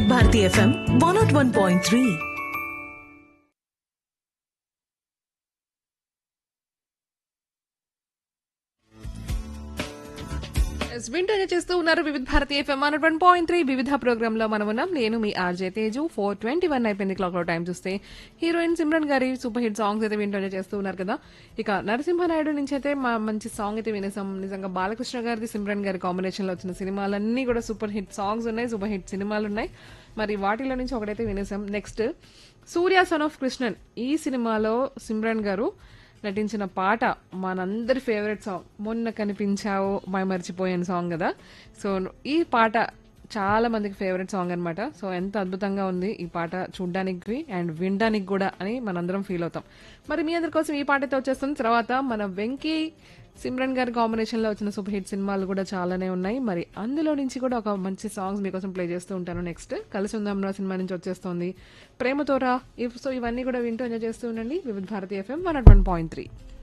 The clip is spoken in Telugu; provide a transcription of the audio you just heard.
Bharati FM one not one point three yes, వింటూనే చేస్తూ ఉన్నారు Vividh Bharati FM one one point three Vividh programme లో మనం ఉన్నాం నేను మీ RJ Teju four twenty one అయిపోయింది క్లాక్ లో టైం చూస్తే హీరోయిన్ సిమ్రన్ గారి సూపర్ హిట్ సాంగ్స్ అయితే వింటూనే చేస్తూ ఉన్నారు కదా ఇక నరసింహనాయుడు నుంచి అయితే మా మంచి సాంగ్ అయితే వినేసాం నిజంగా బాలకృష్ణ గారిది సిమ్రన్ గారి కాంబినేషన్ లో వచ్చిన సినిమాలన్నీ కూడా సూపర్ హిట్ సాంగ్స్ ఉన్నాయి సూపర్ హిట్ సినిమాలు ఉన్నాయి మరి వాటిలో నుంచి ఒకటైతే వినేసాం next Surya son of Krishnan ఈ సినిమాలో సిమ్రన్ గారు నటించిన పాట మనందరి ఫేవరెట్ సాంగ్ మొన్న కనిపించావు మై మర్చిపోయాను సాంగ్ కదా సో ఈ పాట చాలా మందికి ఫేవరెట్ సాంగ్ అన్నమాట సో ఎంత అద్భుతంగా ఉంది ఈ పాట చూడ్డానికి అండ్ వినడానికి కూడా అని మనందరం ఫీల్ అవుతాం మరి మీ అందరి కోసం ఈ పాట అయితే వచ్చేస్తుంది తర్వాత మన వెంకీ సిమ్రన్ గారి కాంబినేషన్ లో వచ్చిన సూపర్ హిట్ సినిమాలు కూడా చాలానే ఉన్నాయి మరి అందులో నుంచి కూడా ఒక మంచి సాంగ్స్ మీకోసం ప్లే చేస్తూ ఉంటాను నెక్స్ట్ కలిసి ఉందాం నా సినిమా నుంచి వచ్చేస్తుంది ప్రేమతోరా ఇఫ్ సో ఇవన్నీ కూడా వింటూ ఎంజాయ్ చేస్తూ ఉండండి Vividh Bharati FM one one point three